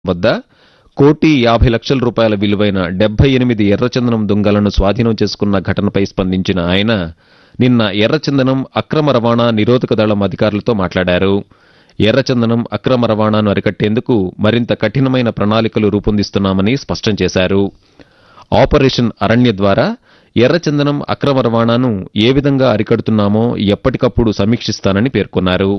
వద్ద కోటి యాభై లక్షల రూపాయల విలువైన డెబ్బై ఎనిమిది ఎర్రచందనం దొంగలను స్వాధీనం చేసుకున్న ఘటనపై స్పందించిన ఆయన నిన్న ఎర్రచందనం అక్రమ రవాణా నిరోధక దళం అధికారులతో మాట్లాడారు ఎర్రచందనం అక్రమ రవాణాను అరికట్టేందుకు మరింత కఠినమైన ప్రణాళికలు రూపొందిస్తున్నామని స్పష్టం చేశారు ఆపరేషన్ అరణ్య ద్వారా ఎర్రచందనం అక్రమ రవాణాను ఏ విధంగా అరికడుతున్నామో ఎప్పటికప్పుడు సమీక్షిస్తానని పేర్కొన్నారు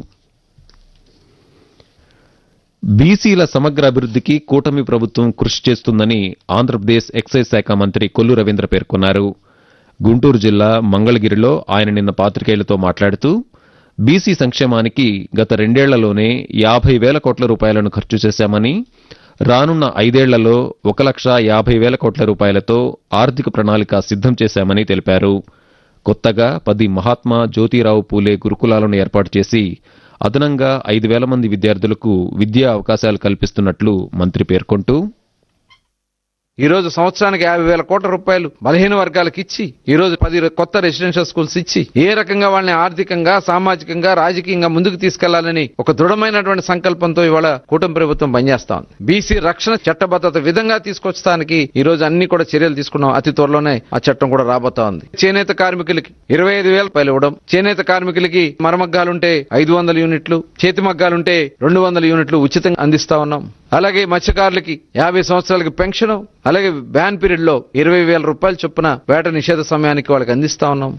బీసీల సమగ్ర అభివృద్ధికి కూటమి ప్రభుత్వం కృషి చేస్తుందని ఆంధ్రప్రదేశ్ ఎక్సైజ్ శాఖ మంత్రి కొల్లు రవీంద్ర పేర్కొన్నారు గుంటూరు జిల్లా మంగళగిరిలో ఆయన నిన్న పాత్రికేయులతో మాట్లాడుతూ బీసీ సంక్షేమానికి గత రెండేళ్లలోనే యాభై వేల కోట్ల రూపాయలను ఖర్చు చేశామని రానున్న ఐదేళ్లలో ఒక లక్ష యాభై వేల కోట్ల రూపాయలతో ఆర్థిక ప్రణాళిక సిద్ధం చేశామని తెలిపారు కొత్తగా పది మహాత్మా జ్యోతిరావు పూలే గురుకులాలను ఏర్పాటు చేసి అదనంగా ఐదు వేల మంది విద్యార్థులకు విద్యా అవకాశాలు కల్పిస్తున్నట్లు మంత్రి పేర్కొంటూ ఈ రోజు సంవత్సరానికి యాభై వేల కోట్ల రూపాయలు బలహీన వర్గాలకు ఇచ్చి ఈ రోజు పది కొత్త రెసిడెన్షియల్ స్కూల్స్ ఇచ్చి ఏ రకంగా వాళ్ళని ఆర్థికంగా సామాజికంగా రాజకీయంగా ముందుకు తీసుకెళ్లాలని ఒక దృఢమైనటువంటి సంకల్పంతో ఇవాళ కూటమి ప్రభుత్వం పనిచేస్తా ఉంది బీసీ రక్షణ చట్టబద్ధత విధంగా తీసుకొచ్చడానికి ఈ రోజు అన్ని కూడా చర్యలు తీసుకున్నాం అతి త్వరలోనే ఆ చట్టం కూడా రాబోతా ఉంది చేనేత కార్మికులకి ఇరవై ఐదు వేల రూపాయలు ఇవ్వడం చేనేత కార్మికులకి మరమగ్గాలుంటే ఐదు వందల యూనిట్లు చేతి మగ్గాలుంటే రెండు వందల యూనిట్లు ఉచితంగా అందిస్తా ఉన్నాం అలాగే మత్స్యకారులకి యాభై సంవత్సరాలకి పెన్షన్ అలాగే బ్యాన్ పీరియడ్ లో ఇరవై వేల రూపాయల చొప్పున వేట నిషేధ సమయానికి వాళ్ళకి అందిస్తా ఉన్నాం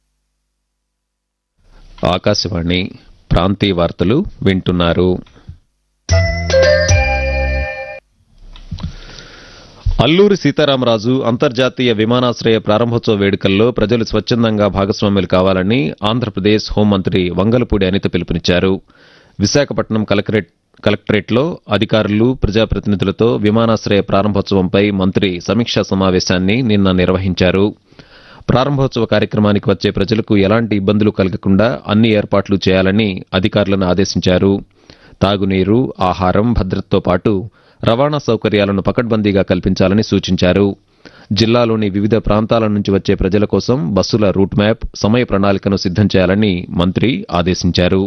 ఆకాశవాణి ప్రాంతీయ వార్తలు వింటున్నారు అల్లూరి సీతారామరాజు అంతర్జాతీయ విమానాశ్రయ ప్రారంభోత్సవ వేడుకల్లో ప్రజలు స్వచ్ఛందంగా భాగస్వాములు కావాలని ఆంధ్రప్రదేశ్ హోంమంత్రి వంగలపూడి అనిత పిలుపునిచ్చారు విశాఖపట్నం కలెక్టరేట్ కలెక్టరేట్లో అధికారులు ప్రజాప్రతినిధులతో విమానాశ్రయ ప్రారంభోత్సవంపై మంత్రి సమీక్షా సమావేశాన్ని నిన్న నిర్వహించారు ప్రారంభోత్సవ కార్యక్రమానికి వచ్చే ప్రజలకు ఎలాంటి ఇబ్బందులు కలగకుండా అన్ని ఏర్పాట్లు చేయాలని అధికారులను ఆదేశించారు తాగునీరు ఆహారం భద్రతతో పాటు రవాణా సౌకర్యాలను పకడ్బందీగా కల్పించాలని సూచించారు జిల్లాలోని వివిధ ప్రాంతాల నుంచి వచ్చే ప్రజల కోసం బస్సుల రూట్ మ్యాప్ సమయ ప్రణాళికను సిద్ధం చేయాలని మంత్రి ఆదేశించారు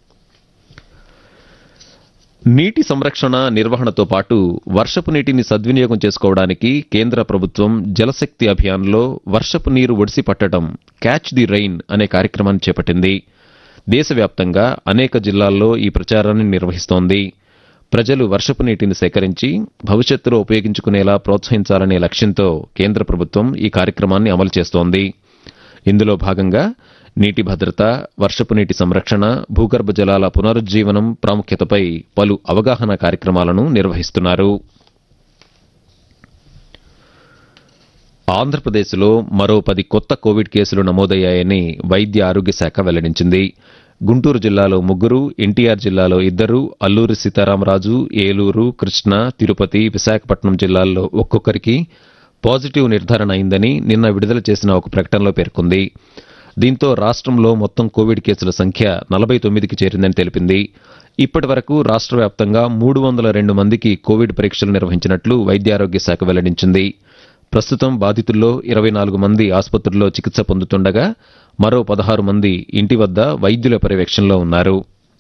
నీటి సంరక్షణ నిర్వహణతో పాటు వర్షపు నీటిని సద్వినియోగం చేసుకోవడానికి కేంద్ర ప్రభుత్వం జలశక్తి అభియాన్లో వర్షపు నీరు ఒడిసి పట్టడం క్యాచ్ ది రైన్ అనే కార్యక్రమాన్ని చేపట్టింది దేశవ్యాప్తంగా అనేక జిల్లాల్లో ఈ ప్రచారాన్ని నిర్వహిస్తోంది ప్రజలు వర్షపు నీటిని సేకరించి భవిష్యత్తులో ఉపయోగించుకునేలా ప్రోత్సహించాలనే లక్ష్యంతో కేంద్ర ప్రభుత్వం ఈ కార్యక్రమాన్ని అమలు చేస్తోంది ఇందులో భాగంగా నీటి భద్రత వర్షపు నీటి సంరక్షణ భూగర్భ జలాల పునరుజ్జీవనం ప్రాముఖ్యతపై పలు అవగాహన కార్యక్రమాలను నిర్వహిస్తున్నారు ఆంధ్రప్రదేశ్లో మరో పది కొత్త కోవిడ్ కేసులు నమోదయ్యాయని వైద్య ఆరోగ్య శాఖ వెల్లడించింది గుంటూరు జిల్లాలో ముగ్గురు ఎన్టీఆర్ జిల్లాలో ఇద్దరు అల్లూరి సీతారామరాజు ఏలూరు కృష్ణా తిరుపతి విశాఖపట్నం జిల్లాల్లో ఒక్కొక్కరికి పాజిటివ్ నిర్ధారణ అయిందని నిన్న విడుదల చేసిన ఒక ప్రకటనలో పేర్కొంది దీంతో రాష్ట్రంలో మొత్తం కోవిడ్ కేసుల సంఖ్య నలభై తొమ్మిదికి చేరిందని తెలిపింది ఇప్పటి వరకు రాష్ట్ర వ్యాప్తంగా మూడు వందల రెండు మందికి కోవిడ్ పరీక్షలు నిర్వహించినట్లు వైద్యారోగ్య శాఖ వెల్లడించింది ప్రస్తుతం బాధితుల్లో ఇరవై నాలుగు మంది ఆసుపత్రుల్లో చికిత్స పొందుతుండగా మరో పదహారు మంది ఇంటి వద్ద వైద్యుల పర్యవేక్షణలో ఉన్నారు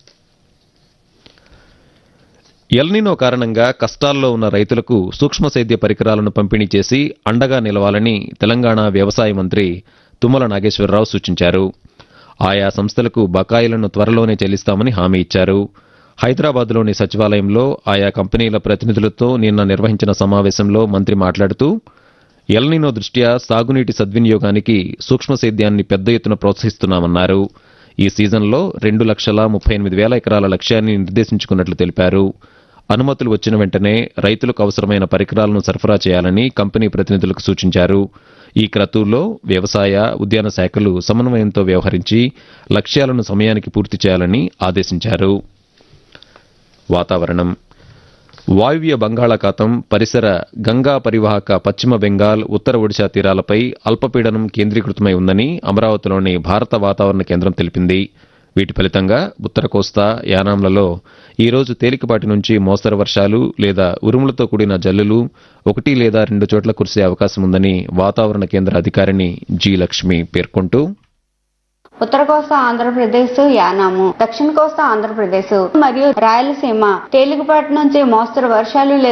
ఎల్నినో కారణంగా కష్టాల్లో ఉన్న రైతులకు సూక్ష్మ సేద్య పరికరాలను పంపిణీ చేసి అండగా నిలవాలని తెలంగాణ వ్యవసాయ మంత్రి తుమ్మల నాగేశ్వరరావు సూచించారు ఆయా సంస్థలకు బకాయిలను త్వరలోనే చెల్లిస్తామని హామీ ఇచ్చారు హైదరాబాద్లోని సచివాలయంలో ఆయా కంపెనీల ప్రతినిధులతో నిన్న నిర్వహించిన సమావేశంలో మంత్రి మాట్లాడుతూ ఎల్నినో దృష్ట్యా సాగునీటి సద్వినియోగానికి సూక్ష్మ సేద్యాన్ని పెద్ద ఎత్తున ప్రోత్సహిస్తున్నామన్నారు ఈ సీజన్లో రెండు లక్షల ముప్పై ఎనిమిది వేల ఎకరాల లక్ష్యాన్ని నిర్దేశించుకున్నట్లు తెలిపారు అనుమతులు వచ్చిన వెంటనే రైతులకు అవసరమైన పరికరాలను సరఫరా చేయాలని కంపెనీ ప్రతినిధులకు సూచించారు ఈ క్రతువులో వ్యవసాయ ఉద్యాన శాఖలు సమన్వయంతో వ్యవహరించి లక్ష్యాలను సమయానికి పూర్తి చేయాలని ఆదేశించారు వాతావరణం వాయువ్య బంగాళాఖాతం పరిసర గంగా పరివాహక పశ్చిమ బెంగాల్ ఉత్తర ఒడిశా తీరాలపై అల్పపీడనం కేంద్రీకృతమై ఉందని అమరావతిలోని భారత వాతావరణ కేంద్రం తెలిపింది వీటి ఫలితంగా ఉత్తర కోస్తా యానాంలలో ఈ రోజు తేలికపాటి నుంచి మోస్తరు వర్షాలు లేదా ఉరుములతో కూడిన జల్లులు ఒకటి లేదా రెండు చోట్ల కురిసే అవకాశం ఉందని వాతావరణ కేంద్ర అధికారిని జి లక్ష్మి పేర్కొంటూ ఉత్తర కోస్తా ఆంధ్రప్రదేశ్ యానాము దక్షిణ కోస్తా ఆంధ్రప్రదేశ్ మరియు రాయలసీమ తేలికపాటి నుంచి మోస్తరు వర్షాలు లేదా